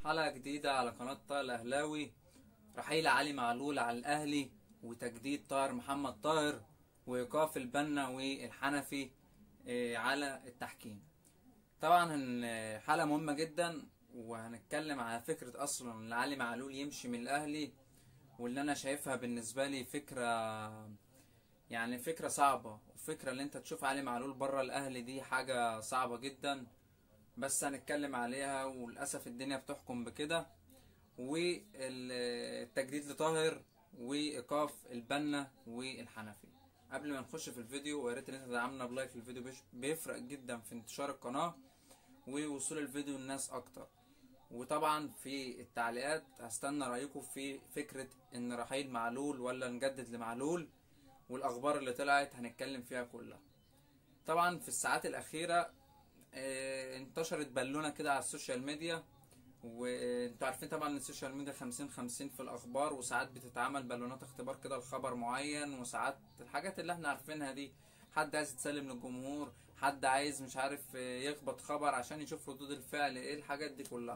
حلقة جديدة على قناة طاهر الأهلاوي رحيل علي معلول على الأهلي وتجديد طاهر محمد طاهر وإيقاف البنا والحنفي آه، على التحكيم طبعا هن- حلقة مهمة جدا وهنتكلم على فكرة أصلا إن علي معلول يمشي من الأهلي واللي أنا شايفها بالنسبة لي فكرة يعني فكرة صعبة وفكرة اللي أنت تشوف علي معلول بره الأهلي دي حاجة صعبة جدا بس هنتكلم عليها وللأسف الدنيا بتحكم بكده والتجديد لطاهر وإيقاف البنا والحنفي قبل ما نخش في الفيديو ويا ريت ان انت تدعمنا بلايك في الفيديو بيش- بيفرق جدا في انتشار القناة ووصول الفيديو للناس اكتر وطبعا في التعليقات هستنى رأيكم في فكرة ان رحيل معلول ولا نجدد لمعلول والاخبار اللي طلعت هنتكلم فيها كلها طبعا في الساعات الاخيرة آه، انتشرت بالونة كده على السوشيال ميديا وانتوا عارفين طبعا ان السوشيال ميديا خمسين خمسين في الاخبار وساعات بتتعمل بالونات اختبار كده لخبر معين وساعات الحاجات اللي احنا عارفينها دي حد عايز يتسلم للجمهور حد عايز مش عارف آه، يخبط خبر عشان يشوف ردود الفعل ايه الحاجات دي كلها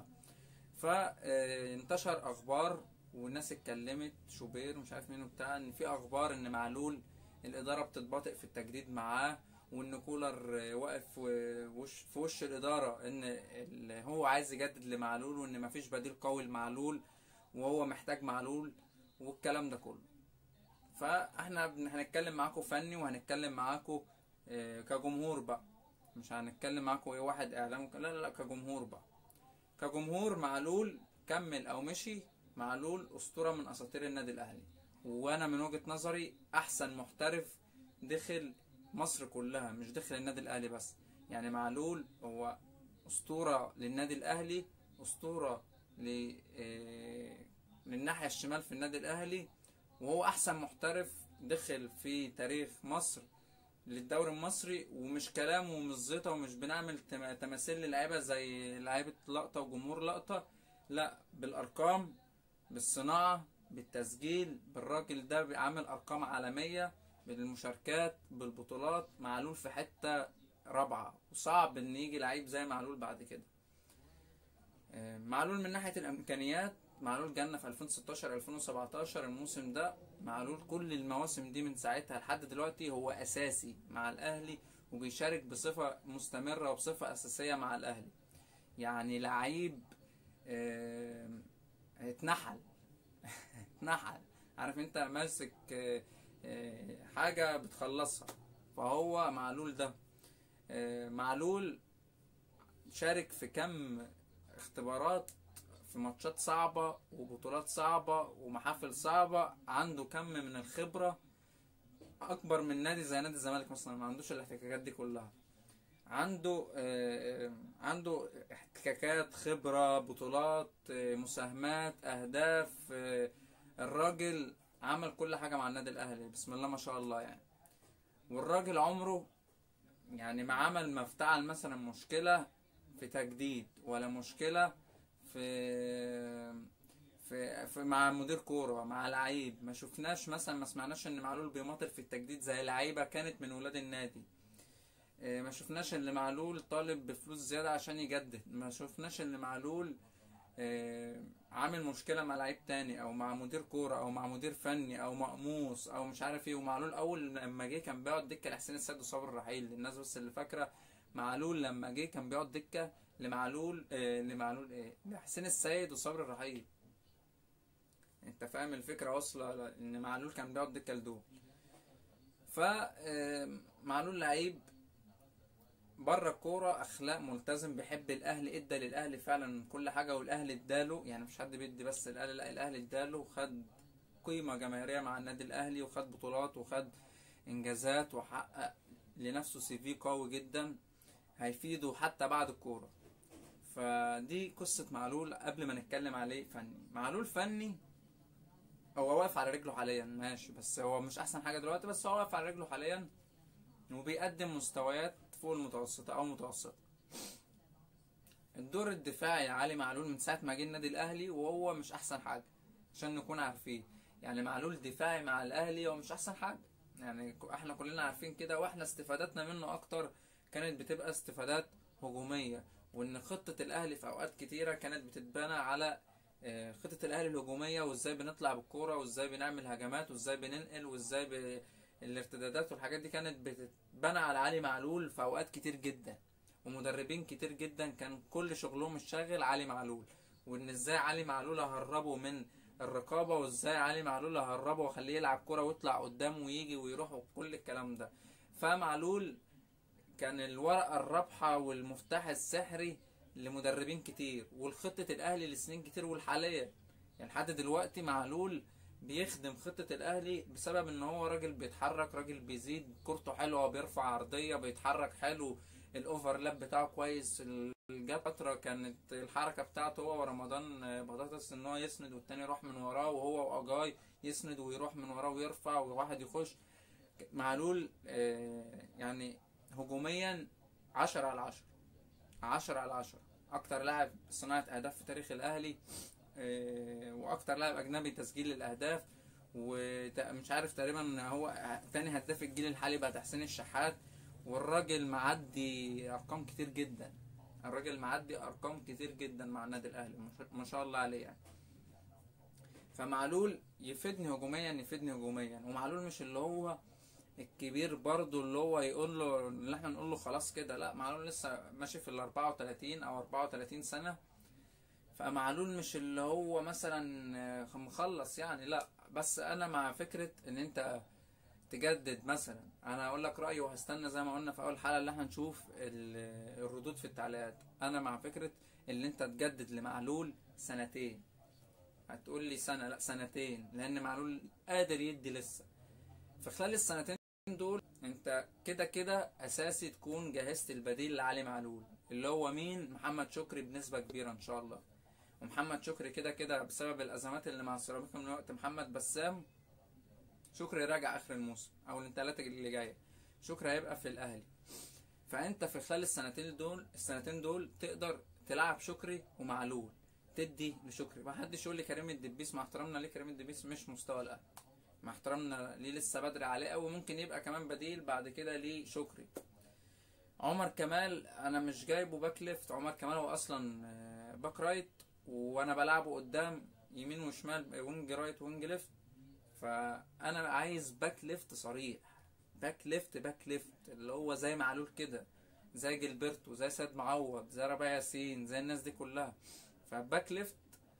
فانتشر اخبار والناس اتكلمت شوبير مش عارف مين وبتاع ان في اخبار ان معلول الاداره بتتباطئ في التجديد معاه وان كولر آه، واقف و- وش في وش الاداره ان ال- هو عايز يجدد لمعلول وان مفيش بديل قوي لمعلول وهو محتاج معلول والكلام ده كله فاحنا بن- هنتكلم معاكم فني وهنتكلم معاكم آه، كجمهور بقى مش هنتكلم معاكم ايه واحد اعلام لا لا لا كجمهور بقى كجمهور معلول كمل او مشي معلول اسطوره من اساطير النادي الاهلي وانا من وجهه نظري احسن محترف دخل مصر كلها مش دخل النادي الاهلي بس يعني معلول هو اسطوره للنادي الاهلي اسطوره ل آه، للناحيه الشمال في النادي الاهلي وهو احسن محترف دخل في تاريخ مصر للدوري المصري ومش كلام ومش زيطه ومش بنعمل تم- تماثيل للعيبه زي لعيبه لقطه وجمهور لقطه لا بالارقام بالصناعه بالتسجيل بالراجل ده عامل ارقام عالميه بالمشاركات بالبطولات معلول في حته رابعه وصعب ان يجي لعيب زي معلول بعد كده آه، معلول من ناحيه الامكانيات معلول جالنا في 2016 2017 الموسم ده معلول كل المواسم دي من ساعتها لحد دلوقتي هو اساسي مع الاهلي وبيشارك بصفه مستمره وبصفه اساسيه مع الاهلي يعني لعيب آه، اتنحل اتنحل عارف انت ماسك آه، آه، حاجه بتخلصها فهو معلول ده آه، معلول شارك في كم اختبارات في ماتشات صعبة وبطولات صعبة ومحافل صعبة عنده كم من الخبرة أكبر من نادي زي نادي الزمالك مثلا ما عندوش الاحتكاكات دي كلها عنده آه، آه، عنده احتكاكات خبرة بطولات آه، مساهمات أهداف آه، الراجل عمل كل حاجة مع النادي الأهلي بسم الله ما شاء الله يعني والراجل عمره يعني ما عمل ما افتعل مثلا مشكلة في تجديد ولا مشكلة في في, في مع مدير كورة مع لعيب ما شفناش مثلا ما سمعناش ان معلول بيماطل في التجديد زي لعيبة كانت من ولاد النادي إيه، ما شفناش ان معلول طالب بفلوس زيادة عشان يجدد ما شفناش ان معلول إيه، عامل مشكلة مع لعيب تاني او مع مدير كورة او مع مدير فني او مقموص او مش عارف ايه ومعلول اول لما جه كان بيقعد دكة لحسين السيد وصابر الرحيل الناس بس اللي فاكرة معلول لما جه كان بيقعد دكة لمعلول آه لمعلول ايه لحسين السيد وصبري الرحيل انت فاهم الفكرة واصلة ل- ان معلول كان بيقعد دكة لدول ف آه، معلول لعيب بره الكورة اخلاق ملتزم بيحب الاهلي ادى للاهلي فعلا كل حاجة والاهلي اداله يعني مش حد بيدي بس الاهلي لا الاهلي اداله وخد قيمة جماهيرية مع النادي الاهلي وخد بطولات وخد انجازات وحقق لنفسه سي في قوي جدا هيفيده حتى بعد الكورة فدي قصة معلول قبل ما نتكلم عليه فني معلول فني هو واقف على رجله حاليا ماشي بس هو مش احسن حاجة دلوقتي بس هو واقف على رجله حاليا وبيقدم مستويات فوق المتوسطة او متوسطة الدور الدفاعي علي معلول من ساعة ما جه النادي الاهلي وهو مش احسن حاجة عشان نكون عارفين يعني معلول دفاعي مع الاهلي هو مش احسن حاجة يعني ك- احنا كلنا عارفين كده واحنا استفادتنا منه اكتر كانت بتبقى استفادات هجومية وان خطة الاهلي في اوقات كتيرة كانت بتتبنى على آه، خطة الاهلي الهجومية وازاي بنطلع بالكورة وازاي بنعمل هجمات وازاي بننقل وازاي ب... الارتدادات والحاجات دي كانت بتتبنى على علي معلول في اوقات كتير جدا ومدربين كتير جدا كان كل شغلهم الشاغل علي معلول وان ازاي علي معلول اهربه من الرقابه وازاي علي معلول اهربه واخليه يلعب كوره ويطلع قدام ويجي ويروح وكل الكلام ده فمعلول كان الورقه الرابحه والمفتاح السحري لمدربين كتير والخطه الاهلي لسنين كتير والحاليه يعني لحد دلوقتي معلول بيخدم خطة الأهلي بسبب إن هو راجل بيتحرك راجل بيزيد كورته حلوة بيرفع عرضية بيتحرك حلو الأوفرلاب بتاعه كويس جت فترة كانت الحركة بتاعته هو ورمضان بطاطس إن هو يسند والتاني يروح من وراه وهو وأجاي يسند ويروح من وراه ويرفع وواحد يخش معلول آه، يعني هجوميا عشرة على عشرة عشرة على عشرة أكتر لاعب صناعة أهداف في تاريخ الأهلي آه، واكتر لاعب اجنبي تسجيل الاهداف ومش عارف تقريبا هو تاني هداف الجيل الحالي بعد حسين الشحات والراجل معدي ارقام كتير جدا الراجل معدي ارقام كتير جدا مع النادي الاهلي ما شاء الله عليه يعني فمعلول يفيدني هجوميا يفيدني هجوميا ومعلول مش اللي هو الكبير برضو اللي هو يقول له اللي احنا نقول له خلاص كده لا معلول لسه ماشي في ال 34 او 34 سنه فمعلول مش اللي هو مثلا مخلص يعني لا بس انا مع فكره ان انت تجدد مثلا انا اقول لك رايي وهستنى زي ما قلنا في اول حلقه اللي احنا نشوف الردود في التعليقات انا مع فكره ان انت تجدد لمعلول سنتين هتقول لي سنه لا سنتين لان معلول قادر يدي لسه في خلال السنتين دول انت كده كده اساسي تكون جهزت البديل لعلي معلول اللي هو مين محمد شكري بنسبه كبيره ان شاء الله ومحمد شكري كده كده بسبب الازمات اللي مع سيراميكا من وقت محمد بسام شكري راجع اخر الموسم او الانتقالات اللي جايه شكري هيبقى في الاهلي فانت في خلال السنتين دول السنتين دول تقدر تلعب شكري ومعلول تدي لشكري ما حدش يقول لي كريم الدبيس مع احترامنا ليه كريم الدبيس مش مستوى الاهلي مع احترامنا ليه لسه بدري عليه قوي ممكن يبقى كمان بديل بعد كده ليه شكري عمر كمال انا مش جايبه باك ليفت عمر كمال هو اصلا آه، باك رايت وانا بلعبه قدام يمين وشمال وينج رايت وينج ليفت فانا عايز باك ليفت صريح باك ليفت باك ليفت اللي هو زي معلول كده زي جilberto زي سيد معوض زي ربيع ياسين زي الناس دي كلها فباك ليفت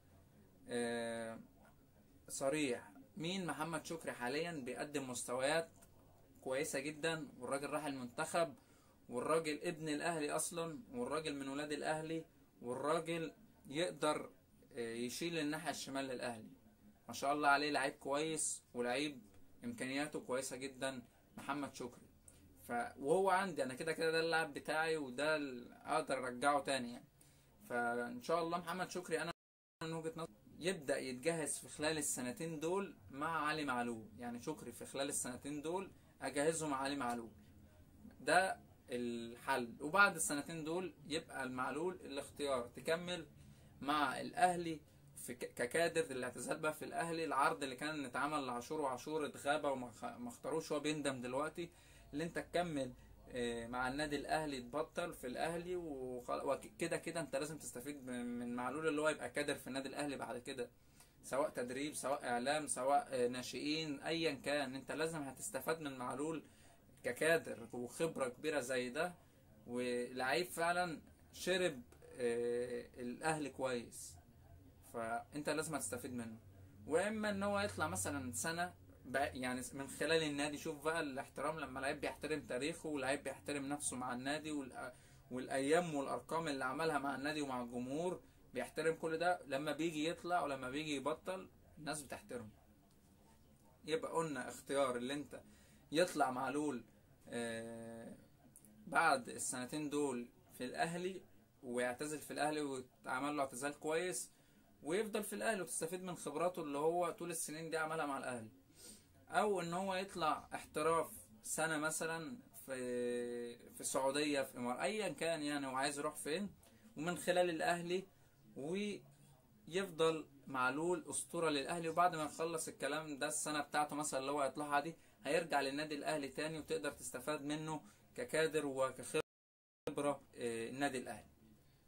آه صريح مين محمد شكري حاليا بيقدم مستويات كويسة جدا والراجل راح المنتخب والراجل ابن الاهلي اصلا والراجل من ولاد الاهلي والراجل يقدر آه، يشيل الناحية الشمال للأهلي ما شاء الله عليه لعيب كويس ولعيب إمكانياته كويسة جدا محمد شكري ف وهو عندي أنا كده كده ده اللاعب بتاعي وده أقدر أرجعه تاني يعني فإن شاء الله محمد شكري أنا من وجهة نظري يبدأ يتجهز في خلال السنتين دول مع علي معلول يعني شكري في خلال السنتين دول أجهزه مع علي معلول ده الحل وبعد السنتين دول يبقى المعلول الاختيار تكمل مع الاهلي في ككادر الاعتزال بقى في الاهلي العرض اللي كان اتعمل لعاشور وعاشور اتغابى وما اختاروش هو بيندم دلوقتي اللي انت تكمل آه، مع النادي الاهلي تبطل في الاهلي وكده كده انت لازم تستفيد من معلول اللي هو يبقى كادر في النادي الاهلي بعد كده سواء تدريب سواء اعلام سواء آه، ناشئين ايا كان انت لازم هتستفاد من معلول ككادر وخبره كبيره زي ده ولعيب فعلا شرب آه، الاهلي كويس فانت لازم تستفيد منه واما ان هو يطلع مثلا سنه يعني من خلال النادي شوف بقى الاحترام لما لعيب بيحترم تاريخه ولعيب بيحترم نفسه مع النادي والايام والارقام اللي عملها مع النادي ومع الجمهور بيحترم كل ده لما بيجي يطلع ولما بيجي يبطل الناس بتحترمه يبقى قلنا اختيار اللي انت يطلع معلول آه بعد السنتين دول في الاهلي ويعتزل في الاهلي ويتعمل له اعتزال كويس ويفضل في الاهلي وتستفيد من خبراته اللي هو طول السنين دي عملها مع الاهلي او ان هو يطلع احتراف سنه مثلا في في السعوديه في امارات ايا كان يعني وعايز يروح فين ومن خلال الاهلي ويفضل معلول اسطوره للاهلي وبعد ما يخلص الكلام ده السنه بتاعته مثلا اللي هو هيطلعها دي هيرجع للنادي الاهلي تاني وتقدر تستفاد منه ككادر وكخبره آه، النادي الاهلي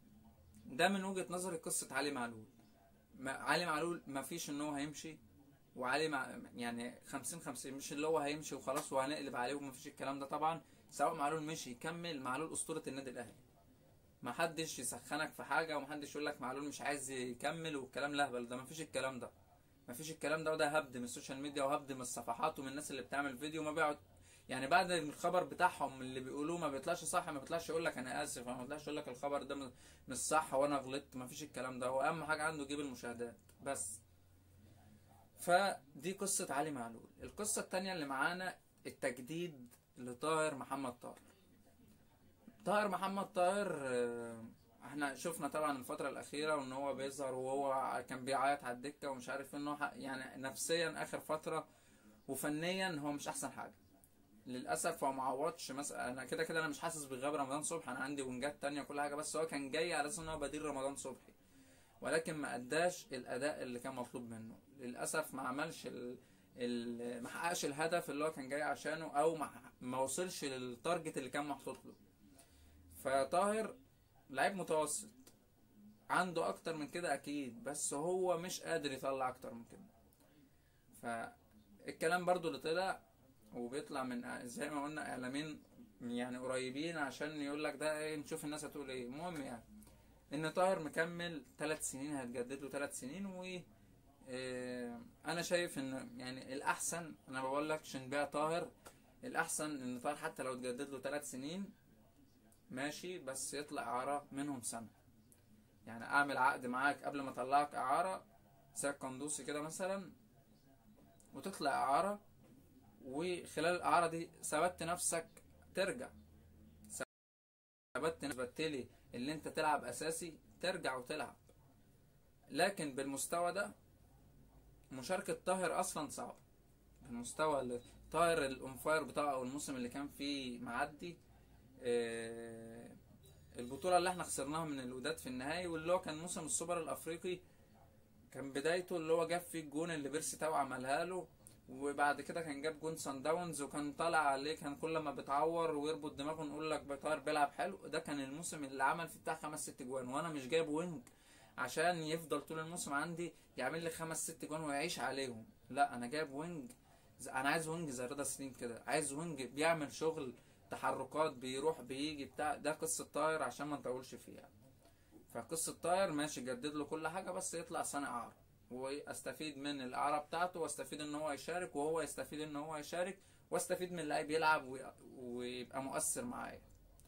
ده من وجهة نظري قصة علي معلول ما علي معلول ما فيش ان هو هيمشي وعلي مع يعني 50 50 مش اللي هو هيمشي وخلاص وهنقلب عليه وما فيش الكلام ده طبعا سواء معلول مشي يكمل معلول اسطورة النادي الاهلي ما حدش يسخنك في حاجة وما حدش يقول لك معلول مش عايز يكمل والكلام الاهبل ده ما فيش الكلام ده ما فيش الكلام ده وده هبد من السوشيال ميديا وهبد من الصفحات ومن الناس اللي بتعمل فيديو ما بيقعد يعني بعد الخبر بتاعهم اللي بيقولوه ما بيطلعش صح ما بيطلعش يقول لك انا اسف ما بيطلعش يقول لك الخبر ده م- مش صح وانا غلطت ما فيش الكلام ده هو اهم حاجه عنده يجيب المشاهدات بس فدي قصه علي معلول القصه التانية اللي معانا التجديد لطاهر محمد طاهر طاهر محمد طاهر آه، احنا شفنا طبعا الفترة الأخيرة وإن هو بيظهر وهو كان بيعيط على الدكة ومش عارف إن هو ح- يعني نفسيا آخر فترة وفنيا هو مش أحسن حاجة للاسف هو ما عوضش مثلا انا كده كده انا مش حاسس بغياب رمضان صبحي انا عندي ونجات تانية وكل حاجه بس هو كان جاي على اساس ان هو بديل رمضان صبحي ولكن ما اداش الاداء اللي كان مطلوب منه للاسف ما عملش ال... ال... ما حققش الهدف اللي هو كان جاي عشانه او ما, ما وصلش للتارجت اللي كان محطوط له فطاهر لعيب متوسط عنده اكتر من كده اكيد بس هو مش قادر يطلع اكتر من كده فالكلام برضو اللي طلع وبيطلع من زي ما قلنا اعلاميين يعني قريبين عشان يقول لك ده ايه نشوف الناس هتقول ايه المهم يعني ان طاهر مكمل ثلاث سنين هتجدد له ثلاث سنين و آه، انا شايف ان يعني الاحسن انا بقول لك عشان بيع طاهر الاحسن ان طاهر حتى لو اتجدد له ثلاث سنين ماشي بس يطلع اعاره منهم سنه يعني اعمل عقد معاك قبل ما اطلعك اعاره زي القندوسي كده مثلا وتطلع اعاره وخلال الاعاره دي ثبت نفسك ترجع ثبت نفسك لي اللي انت تلعب اساسي ترجع وتلعب لكن بالمستوى ده مشاركة طاهر اصلا صعبة بالمستوى اللي طاهر الانفاير بتاعه او الموسم اللي كان فيه معدي آه، البطولة اللي احنا خسرناها من الوداد في النهائي واللي هو كان موسم السوبر الافريقي كان بدايته اللي هو جاب فيه الجون اللي بيرسي تاو عملها له وبعد كده كان جاب جون سان داونز وكان طالع عليه كان كل ما بتعور ويربط دماغه نقول لك طاهر بيلعب حلو ده كان الموسم اللي عمل فيه بتاع خمس ست جوان وانا مش جايب وينج عشان يفضل طول الموسم عندي يعمل لي خمس ست جوان ويعيش عليهم لا انا جايب وينج ز- انا عايز وينج زي رضا سليم كده عايز وينج بيعمل شغل تحركات بيروح بيجي بتاع ده قصة طاهر عشان ما نطولش فيها فقصة طاهر ماشي جدد له كل حاجة بس يطلع سنة إعارة واستفيد من الإعارة بتاعته واستفيد إن هو يشارك وهو يستفيد إن هو يشارك واستفيد من اللعيب يلعب وي- ويبقى مؤثر معايا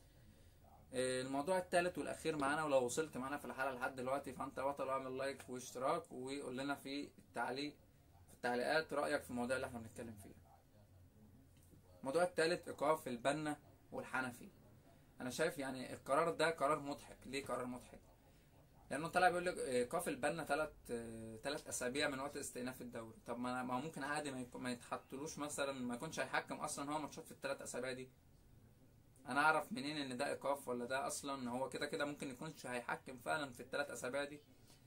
آه، الموضوع الثالث والأخير معانا ولو وصلت معانا في الحلقة لحد دلوقتي فأنت بطل اعمل لايك واشتراك وقول لنا في التعليق في التعليقات رأيك في الموضوع اللي احنا بنتكلم فيه الموضوع الثالث إيقاف البنا والحنفي أنا شايف يعني القرار ده قرار مضحك ليه قرار مضحك لانه طلع بيقول لك ايقاف البنا ثلاث ثلاث اسابيع من وقت استئناف الدوري طب ما ما هو ممكن عادي ما, يك- ما يتحطلوش مثلا ما يكونش هيحكم اصلا هو ماتشات في الثلاث اسابيع دي انا اعرف منين ان ده ايقاف ولا ده اصلا هو كده كده ممكن يكونش هيحكم فعلا في الثلاث اسابيع دي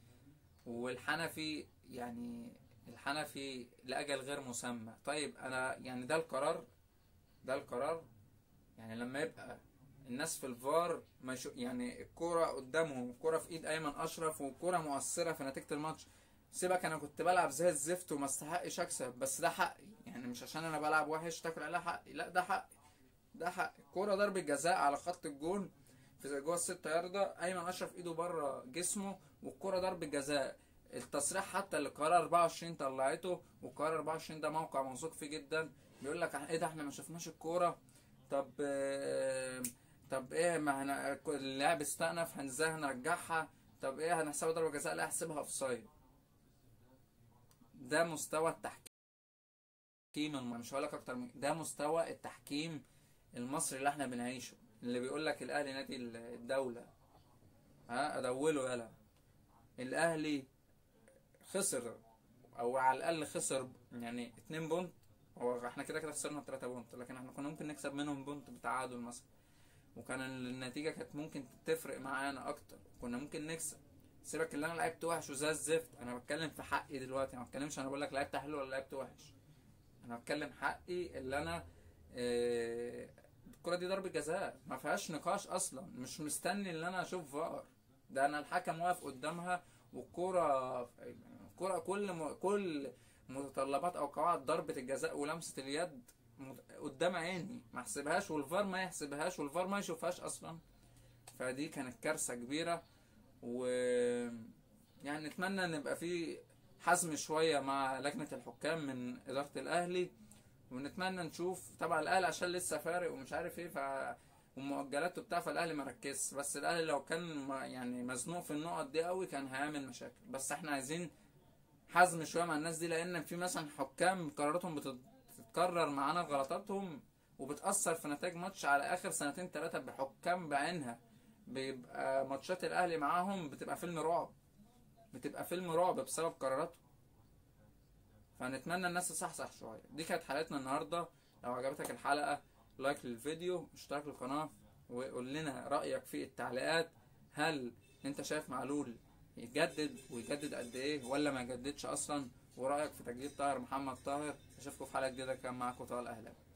والحنفي يعني الحنفي لاجل غير مسمى طيب انا يعني ده القرار ده القرار يعني لما يبقى الناس في الفار مش يعني الكرة قدامهم الكرة في ايد ايمن اشرف والكرة مؤثرة في نتيجة الماتش سيبك انا كنت بلعب زي الزفت وما استحقش اكسب بس ده حقي يعني مش عشان انا بلعب وحش تاكل عليها حقي لا ده حقي ده حقي الكرة ضربة جزاء على خط الجون في جوه الست ياردة ايمن اشرف ايده بره جسمه والكرة ضربة جزاء التصريح حتى اللي قرار 24 طلعته وقرار 24 ده موقع موثوق فيه جدا بيقول لك ايه ده احنا ما شفناش الكوره طب آه، طب ايه ما هن... اللاعب استأنف هن- ازاي هنرجعها طب ايه هنحسبها ضربة جزاء لا احسبها اوفسايد ده مستوى التحكيم الم... مش هقول لك اكتر من ده مستوى التحكيم المصري اللي احنا بنعيشه اللي بيقول لك الاهلي نادي ال- الدولة ها ادوله يلا الاهلي خسر او على الاقل خسر يعني 2 بونت هو احنا كده كده خسرنا 3 بونت لكن احنا كنا ممكن نكسب منهم بونت بتعادل مثلا وكان النتيجه كانت ممكن تفرق معانا اكتر كنا ممكن نكسب سيبك اللي انا لعبت وحش وزي الزفت انا بتكلم في حقي دلوقتي ما بتكلمش انا بقول لك لعبت حلو ولا لعبت وحش انا بتكلم حقي اللي انا آه، الكرة دي ضربة جزاء ما فيهاش نقاش اصلا مش مستني ان انا اشوف فار ده انا الحكم واقف قدامها والكرة الكرة كل م... كل متطلبات او قواعد ضربة الجزاء ولمسة اليد مت- قدام عيني ما احسبهاش والفار ما يحسبهاش والفار ما يشوفهاش اصلا فدي كانت كارثة كبيرة و يعني نتمنى ان يبقى في حزم شوية مع لجنة الحكام من إدارة الأهلي ونتمنى نشوف طبعا الأهلي عشان لسه فارق ومش عارف ايه ف ومؤجلاته بتاع فالأهلي ما ركزش بس الأهلي لو كان ما- يعني مزنوق في النقط دي قوي كان هيعمل مشاكل بس احنا عايزين حزم شوية مع الناس دي لأن في مثلا حكام قراراتهم بتت- بتتكرر معانا غلطاتهم وبتأثر في نتائج ماتش على آخر سنتين ثلاثة بحكام بعينها بيبقى ماتشات الأهلي معاهم بتبقى فيلم رعب بتبقى فيلم رعب بسبب قراراتهم فنتمنى الناس تصحصح شوية دي كانت حلقتنا النهاردة لو عجبتك الحلقة لايك للفيديو اشترك للقناة وقول لنا رأيك في التعليقات هل انت شايف معلول يجدد ويجدد قد ايه ولا ما يجددش اصلا ورأيك في تجديد طاهر محمد طاهر اشوفكم في حلقة جديدة كان معاكم طه الاهلاوي